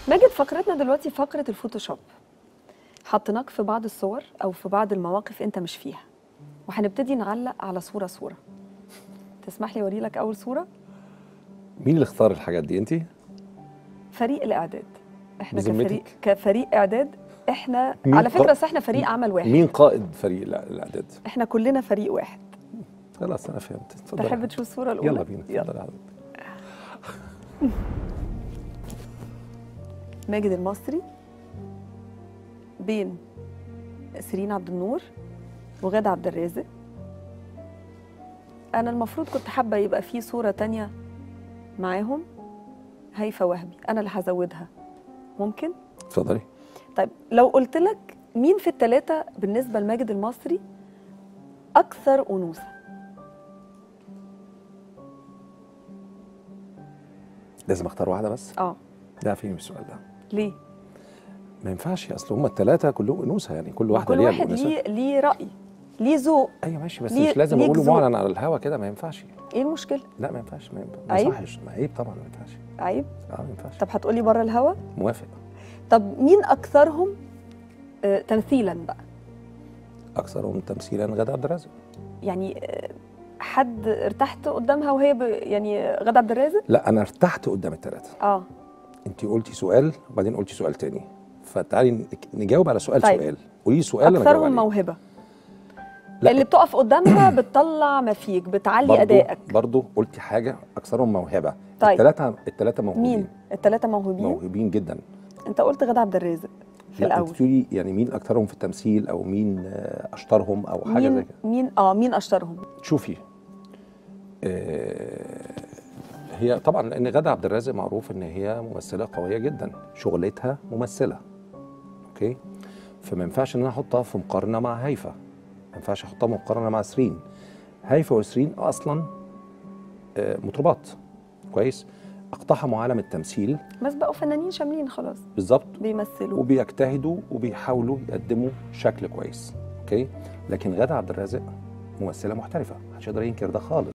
ماجد فقرتنا دلوقتي فقرة الفوتوشوب حطيناك في بعض الصور أو في بعض المواقف أنت مش فيها وهنبتدي نعلق على صورة صورة تسمح لي أوري لك أول صورة مين اللي اختار الحاجات دي انت فريق الإعداد إحنا بذمتك؟ كفريق كفريق إعداد إحنا مين على قا- فكرة أصل إحنا فريق عمل واحد مين قائد فريق الإع- الاعداد إحنا كلنا فريق واحد خلاص انا فهمت اتفضل تحب تشوف الصورة الأولى؟ يلا بينا يلا اتفضل يا حضرتك. ماجد المصري بين سيرين عبد النور وغادة عبد الرازق أنا المفروض كنت حابة يبقى في صورة تانية معاهم هيفا وهبي أنا اللي هزودها ممكن؟ اتفضلي طيب لو قلت لك مين في التلاتة بالنسبة لماجد المصري أكثر أنوثة؟ لازم اختار واحده بس آه لا فين السؤال ده ليه؟ ما ينفعش اصل هم الثلاثه كلهم انوثه يعني كل واحده كل ليها واحد الأنوثة. ليه ليه رأي ليه ذوق ايوه ماشي بس ليه- مش لازم ليك اقوله ذوق. معلن على الهوا كده ما ينفعش إيه المشكلة؟ لا ما ينفعش ما ينفع- ما عيب؟ يصحش ما عيب طبعا ما ينفعش عيب؟ اه ما ينفعش طب هتقولي بره الهوا؟ موافق طب مين اكثرهم آه، تمثيلا بقى اكثرهم تمثيلا غادة عبد الرازق يعني آه، حد ارتحت قدامها وهي ب... يعني غادة عبد الرازق لا انا ارتحت قدام الثلاثه اه انت قلتي سؤال وبعدين قلتي سؤال تاني فتعالي نك- نجاوب على سؤال طيب. سؤال قولي لي سؤال انا اجاوب اكثرهم عليه موهبه لا اللي بتقف قدامها بتطلع ما فيك بتعلي برضو ادائك برضو قلتي حاجه اكثرهم موهبه طيب. الثلاثه الثلاثه موهوبين مين الثلاثه موهوبين موهوبين جدا انت قلت غادة عبد الرازق في لا انت الاول بتقولي يعني مين اكثرهم في التمثيل او مين آه، اشطرهم او حاجه زي مين كده مين اه مين اشطرهم شوفي آه، هي طبعا لان غادة عبد الرازق معروف ان هي ممثله قويه جدا شغلتها ممثله اوكي فما ينفعش ان انا احطها في مقارنه مع هيفا ما ينفعش احطها مقارنه مع سرين هيفا وسرين اصلا آه، مطربات كويس اقتحموا عالم التمثيل بس بقوا فنانين شاملين خلاص بالظبط بيمثلوا وبيجتهدوا وبيحاولوا يقدموا شكل كويس اوكي لكن غادة عبد الرازق ممثله محترفه محدش يقدر ينكر ده خالص